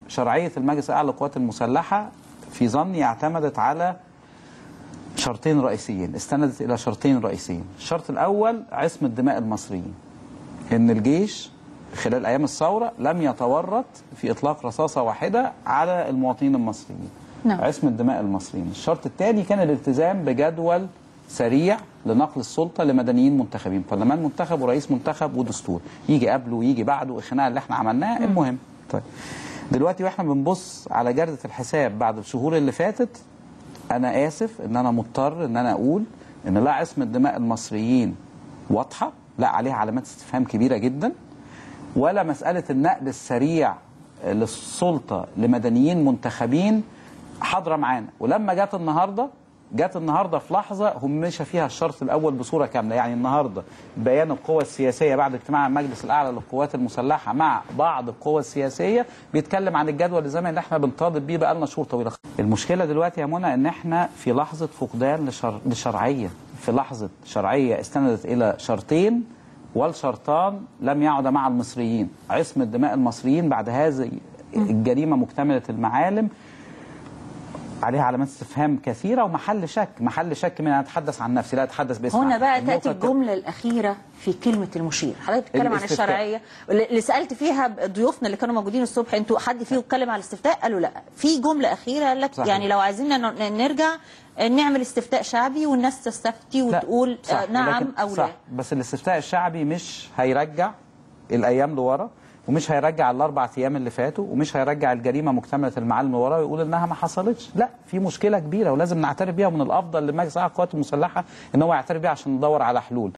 شرعيه المجلس الاعلى للقوات المسلحه في ظني اعتمدت على شرطين رئيسيين استندت الى شرطين رئيسيين الشرط الاول عصمه دماء المصريين ان الجيش خلال ايام الثوره لم يتورط في اطلاق رصاصه واحده على المواطنين المصريين نعم. عصمه دماء المصريين الشرط الثاني كان الالتزام بجدول سريع لنقل السلطه لمدنيين منتخبين برلمان منتخب ورئيس منتخب ودستور يجي قبله ويجي بعده الخناقه اللي احنا عملناها المهم طيب دلوقتي واحنا بنبص على جرده الحساب بعد الشهور اللي فاتت انا اسف ان انا مضطر ان انا اقول ان لا عصمه دماء المصريين واضحه لا عليها علامات استفهام كبيره جدا ولا مساله النقل السريع للسلطه لمدنيين منتخبين حاضره معانا ولما جت النهارده جت النهارده في لحظه همش فيها الشرط الاول بصوره كامله يعني النهارده بيان القوى السياسيه بعد اجتماع المجلس الاعلى للقوات المسلحه مع بعض القوى السياسيه بيتكلم عن الجدول الزمني اللي احنا بنطالب بيه بقالنا شهور طويله المشكله دلوقتي يا منى ان احنا في لحظه فقدان لشر... للشرعيه في لحظه شرعيه استندت الى شرطين والشرطان لم يعد مع المصريين عصمه دماء المصريين بعد هذه الجريمه مكتمله المعالم عليها علامات استفهام كثيره ومحل شك محل شك من انا اتحدث عن نفسي لا اتحدث باسم هنا أحد. بقى النقطة تاتي الت- الجمله الاخيره في كلمه المشير حضرتك بتتكلم عن الاستفتاء. الشرعيه اللي سالت فيها ضيوفنا اللي كانوا موجودين الصبح انتوا حد فيهم اتكلم على الاستفتاء قالوا لا في جمله اخيره قال لك صحيح. يعني لو عايزين ن- نرجع نعمل استفتاء شعبي والناس تستفتي لا، وتقول صح، آه نعم ولكن- او صح لا بس الاستفتاء الشعبي مش هيرجع الايام لورا ومش هيرجع الاربع ايام اللي فاتوا ومش هيرجع الجريمه مكتمله المعالم لورا ويقول انها ما حصلتش لا في مشكله كبيره ولازم نعترف بيها ومن الافضل لمجلس اعلى القوات المسلحه ان هو يعترف بيها عشان ندور على حلول